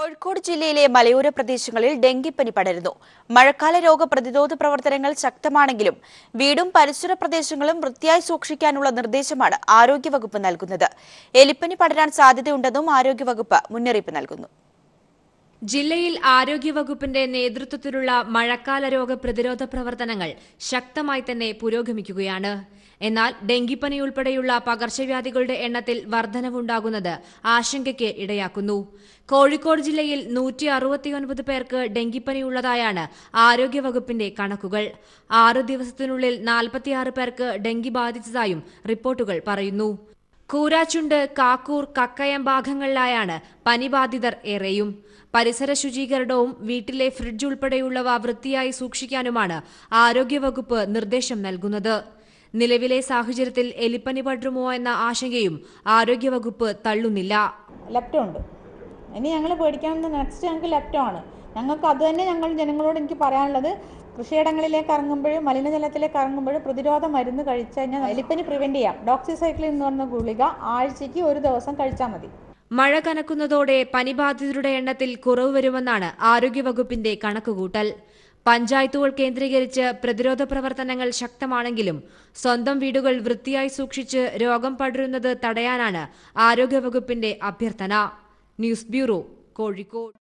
കോഴിക്കോട് ജില്ലയിലെ മലയോര പ്രദേശങ്ങളിൽ ഡെങ്കിപ്പനി പടരുന്നു മഴക്കാല രോഗ പ്രതിരോധ പ്രവർത്തനങ്ങൾ ശക്തമാണെങ്കിലും വീടും പരിസര പ്രദേശങ്ങളും വൃത്തിയായി സൂക്ഷിക്കാനുള്ള നിർദ്ദേശമാണ് ആരോഗ്യവകുപ്പ് നൽകുന്നത് എലിപ്പനി പടരാൻ സാധ്യതയുണ്ടെന്നും ആരോഗ്യവകുപ്പ് മുന്നറിയിപ്പ് നൽകുന്നു ജില്ലയിൽ ആരോഗ്യവകുപ്പിന്റെ നേതൃത്വത്തിലുള്ള മഴക്കാല രോഗ പ്രതിരോധ പ്രവർത്തനങ്ങൾ ശക്തമായി തന്നെ പുരോഗമിക്കുകയാണ് എന്നാൽ ഡെങ്കിപ്പനി ഉൾപ്പെടെയുള്ള പകർച്ചവ്യാധികളുടെ എണ്ണത്തിൽ വർധനവുണ്ടാകുന്നത് ആശങ്കയ്ക്ക് ഇടയാക്കുന്നു കോഴിക്കോട് ജില്ലയിൽ നൂറ്റി അറുപത്തിയൊൻപത് പേർക്ക് ഡെങ്കിപ്പനി ഉള്ളതായാണ് ആരോഗ്യവകുപ്പിന്റെ കണക്കുകൾ ആറു ദിവസത്തിനുള്ളിൽ നാൽപ്പത്തിയാറ് പേർക്ക് ഡെങ്കി ബാധിച്ചതായും റിപ്പോർട്ടുകൾ പറയുന്നു കൂരാച്ചുണ്ട് കാക്കൂർ കക്കയം ഭാഗങ്ങളിലായാണ് പനിബാധിതർ ഏറെയും പരിസര ശുചീകരണവും വീട്ടിലെ ഫ്രിഡ്ജ് ഉൾപ്പെടെയുള്ളവ വൃത്തിയായി സൂക്ഷിക്കാനുമാണ് ആരോഗ്യവകുപ്പ് നിർദ്ദേശം നൽകുന്നത് നിലവിലെ സാഹചര്യത്തിൽ എലിപ്പനി പടരുമോ എന്ന ആശങ്കയും ആരോഗ്യവകുപ്പ് തള്ളുന്നില്ല ലെപ്റ്റോ ഉണ്ട് ഇനി ഞങ്ങൾ പേടിക്കാവുന്ന നെക്സ്റ്റ് ഞങ്ങൾക്ക് ലെപ്റ്റോ ആണ് ഞങ്ങൾക്ക് അത് തന്നെ ഞങ്ങൾ ജനങ്ങളോട് എനിക്ക് പറയാനുള്ളത് കൃഷിയിടങ്ങളിലേക്ക് ഇറങ്ങുമ്പോഴും മലിനജലത്തിലേക്ക് ഇറങ്ങുമ്പോഴും പ്രതിരോധ മരുന്ന് കഴിച്ചു കഴിഞ്ഞാൽ എലിപ്പനി പ്രിവെന്റ് ചെയ്യാം ഡോക്സിസൈക്ലിൻ എന്ന് പറഞ്ഞ ഗുളിക ആഴ്ചയ്ക്ക് ഒരു ദിവസം കഴിച്ചാൽ മതി മഴ കനക്കുന്നതോടെ പനിബാധിതരുടെ എണ്ണത്തിൽ കുറവ് വരുമെന്നാണ് ആരോഗ്യവകുപ്പിന്റെ കണക്കുകൂട്ടൽ പഞ്ചായത്തുകൾ കേന്ദ്രീകരിച്ച് പ്രതിരോധ പ്രവർത്തനങ്ങൾ ശക്തമാണെങ്കിലും സ്വന്തം വീടുകൾ വൃത്തിയായി സൂക്ഷിച്ച് രോഗം പടരുന്നത് തടയാനാണ് ആരോഗ്യവകുപ്പിന്റെ അഭ്യർത്ഥന ന്യൂസ് ബ്യൂറോ കോഴിക്കോട്